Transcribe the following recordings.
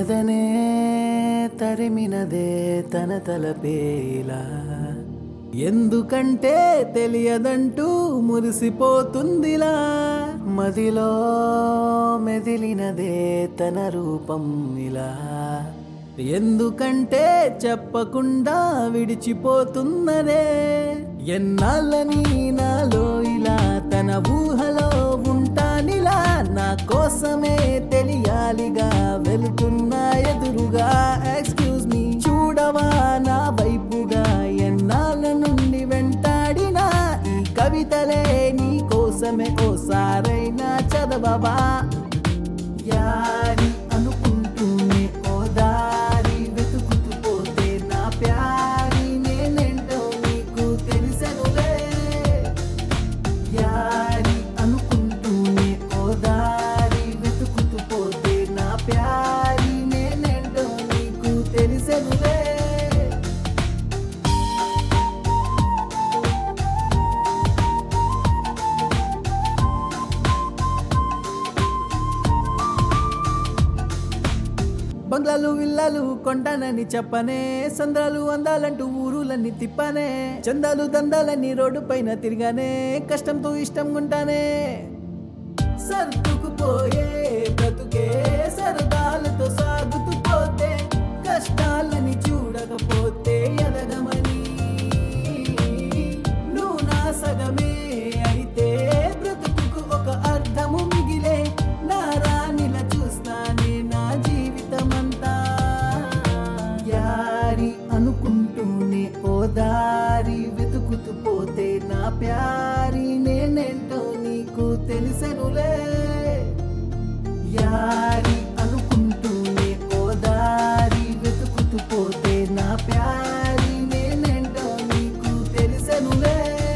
ఎదనే తరిమినదే తన తలపేలా ఎందుకంటే తెలియదంటూ మురిసిపోతుందిలా మదిలో మెదిలినదే తన రూపం ఇలా ఎందుకంటే చెప్పకుండా విడిచిపోతున్నదే ఎన్నాళ్ళని నాలో ఇలా తన ఊహలో ఉంటానిలా నా కోసమే తెలియాలిగా వెళుతున్నా ఎదురుగా ఎక్స్క్యూజ్ మీ చూడవా నా వైపుగా ఎన్నాళ్ళ నుండి వెంటాడినా ఈ కవితలే నీ కోసమే ఓసారైనా చదవవా యారి అనుకుంటూనే ఓ దారి వెతుకుతూ పోతే నా ప్యారి నేనేంటో నీకు తెలిసెనులే యారి అనుకుంటూనే ఓ దారి వెతుకుతూ పోతే నా ప్యారి నేనేంటో నీకు తెలిసెనులే బంగ్లాలు విల్లాలు కొంటానని చెప్పనే సంద్రాలు అందాలంటూ ఊరులన్నీ తిప్పానే చందాలు దందాలన్నీ రోడ్డు పైన తిరిగానే కష్టంతో ఇష్టం ఉంటానే సర్దుకుపోయే బ్రతుకే సరదాలతో సాగుతూ పోతే కష్టాలని చూడకపోతే ఎదగమని నువ్వు నా సగమే అయితే బ్రతుకుకు ఒక అర్థము మిగిలే నా రాణిల చూస్తానే నా జీవితమంతా యారి అనుకుంటూనే ఓ దారి వెతుకుతూ పోతే నా ప్యారి నేనేంటో నీకు తెలిసెనులే యారి అనుకుంటూనే ఓ దారి వెతుకుతూ పోతే నా ప్యారి నేనేంటో నీకు తెలిసెనులే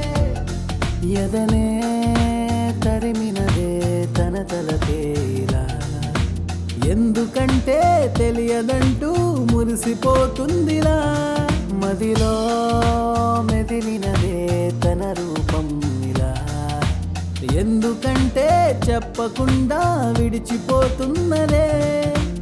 ఎదనే తరిమినదే తన తలపేలా ఎందుకంటే తెలియదంటూ మురిసిపోతుందిలా మదిలో మెదిలినదే తన రూపం ఇలా ఎందుకంటే చెప్పకుండా విడిచిపోతున్నదే